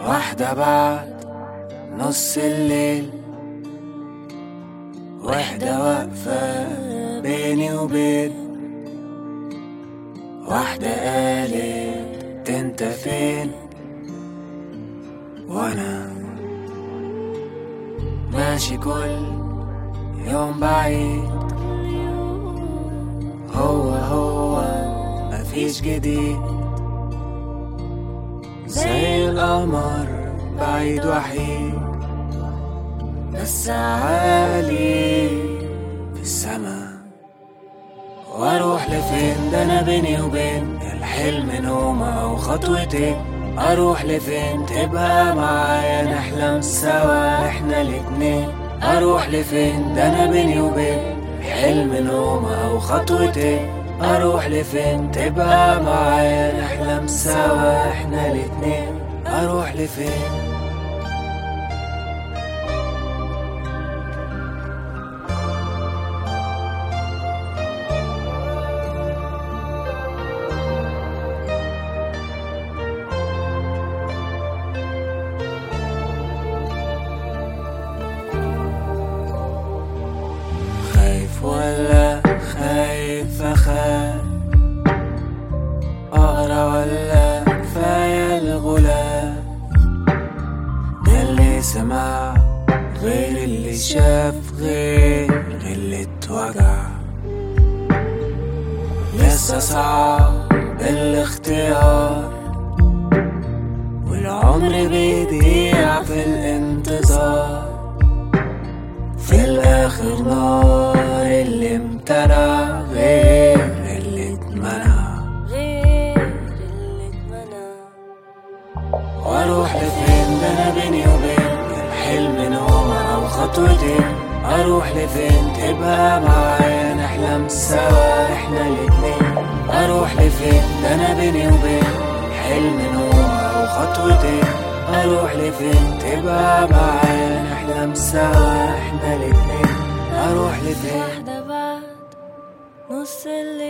واحدة بعد نص الليل واحدة واقفة بيني وبين واحدة قالت انت فين وانا ماشي كل يوم بعيد هو هو مفيش جديد زي القمر بعيد وحيد بس عالي في السما واروح لفين ده انا بيني وبين الحلم نومة او خطوتين اروح لفين تبقى معايا نحلم سوا احنا الاتنين اروح لفين ده انا بيني وبين حلم نومة او خطوتين اروح لفين تبقى معايا نحلم سوا احنا الاتنين اروح لفين خايف ولا خايف اخاف اقرا ولا كفايه الغلاف ده اللي سمع غير اللي شاف غير اللي اتوجع لسه صعب الاختيار والعمر بيضيع في الانتظار في الاخر نار اللي امتنع غير اللي اتمنع غير اللي اتمنى واروح لفين ده انا بيني وبين الحلم نومة او خطوتين اروح لفين تبقى معايا نحلم سوا احنا الاتنين اروح لفين ده انا بيني وبين حلم نومة او خطوتين اروح لفين تبقى معايا نحلم سوا احنا الاتنين اروح لفين واحدة بعد نص الليل